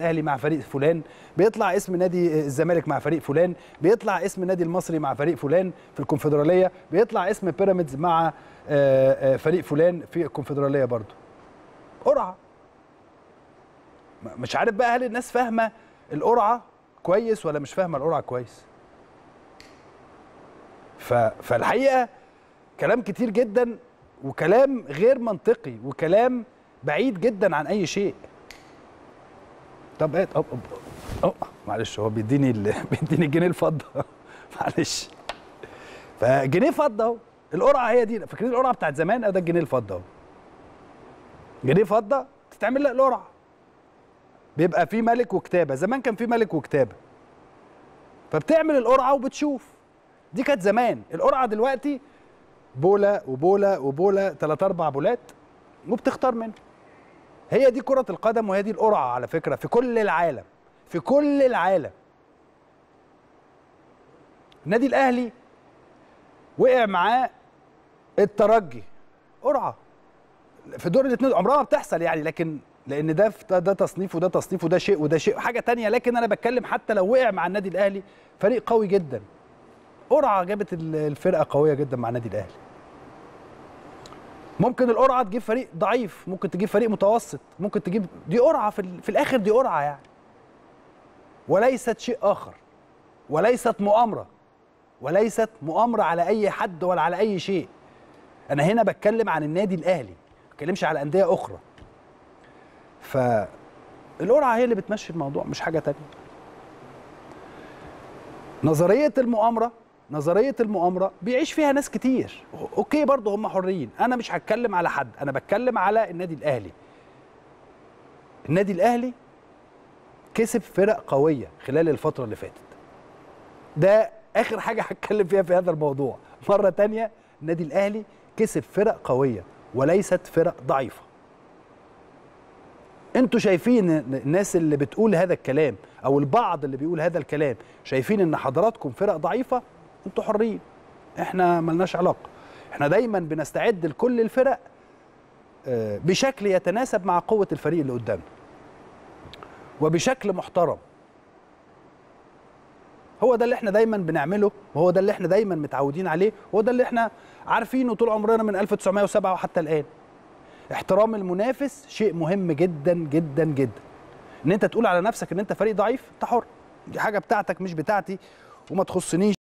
الاهلي مع فريق فلان بيطلع اسم نادي الزمالك مع فريق فلان بيطلع اسم النادي المصري مع فريق فلان في الكونفدراليه بيطلع اسم بيراميدز مع آه، آه، فريق فلان في الكونفدراليه برضو قرعه م- مش عارف بقى هل الناس فاهمه القرعه كويس ولا مش فاهمه القرعه كويس ف... فالحقيقه كلام كتير جدا وكلام غير منطقي وكلام بعيد جدا عن اي شيء طب ايه طب أوه. أوه. معلش هو بيديني ال... بيديني الجنيه الفضه معلش فجنيه فضه اهو القرعه هي دي فاكرين القرعه بتاعت زمان ده الجنيه الفضه اهو جنيه فضه تتعمل لك القرعه بيبقى في ملك وكتابه زمان كان في ملك وكتابه فبتعمل القرعه وبتشوف دي كانت زمان القرعه دلوقتي بوله وبوله وبوله ثلاث اربع بولات وبتختار منهم هي دي كره القدم وهي دي القرعه على فكره في كل العالم في كل العالم النادي الاهلي وقع معاه الترجي قرعه في دور الاثنين عمرها ما بتحصل يعني لكن لان ده ده, ده تصنيف وده تصنيف وده شيء وده شيء حاجه تانية لكن انا بتكلم حتى لو وقع مع النادي الاهلي فريق قوي جدا قرعه جابت ال- الفرقه قويه جدا مع النادي الاهلي ممكن القرعه تجيب فريق ضعيف ممكن تجيب فريق متوسط ممكن تجيب دي قرعه في, ال- في الاخر دي قرعه يعني وليست شيء اخر وليست مؤامره وليست مؤامره على اي حد ولا على اي شيء انا هنا بتكلم عن النادي الاهلي ما بتكلمش على انديه اخرى فالقرعه هي اللي بتمشي الموضوع مش حاجه تانية نظريه المؤامره نظريه المؤامره بيعيش فيها ناس كتير اوكي برضه هم حرين انا مش هتكلم على حد انا بتكلم على النادي الاهلي النادي الاهلي كسب فرق قويه خلال الفتره اللي فاتت ده اخر حاجه هتكلم فيها في هذا الموضوع مره تانية النادي الاهلي كسب فرق قويه وليست فرق ضعيفه انتوا شايفين إن الناس اللي بتقول هذا الكلام او البعض اللي بيقول هذا الكلام شايفين ان حضراتكم فرق ضعيفه انتوا حرين احنا ملناش علاقه احنا دايما بنستعد لكل الفرق آه، بشكل يتناسب مع قوه الفريق اللي قدامنا وبشكل محترم هو ده اللي احنا دايما بنعمله وهو ده اللي احنا دايما متعودين عليه وهو ده اللي احنا عارفينه طول عمرنا من 1907 وحتى الان احترام المنافس شيء مهم جدا جدا جدا ان انت تقول على نفسك ان انت فريق ضعيف انت حر دي حاجه بتاعتك مش بتاعتي وما تخصنيش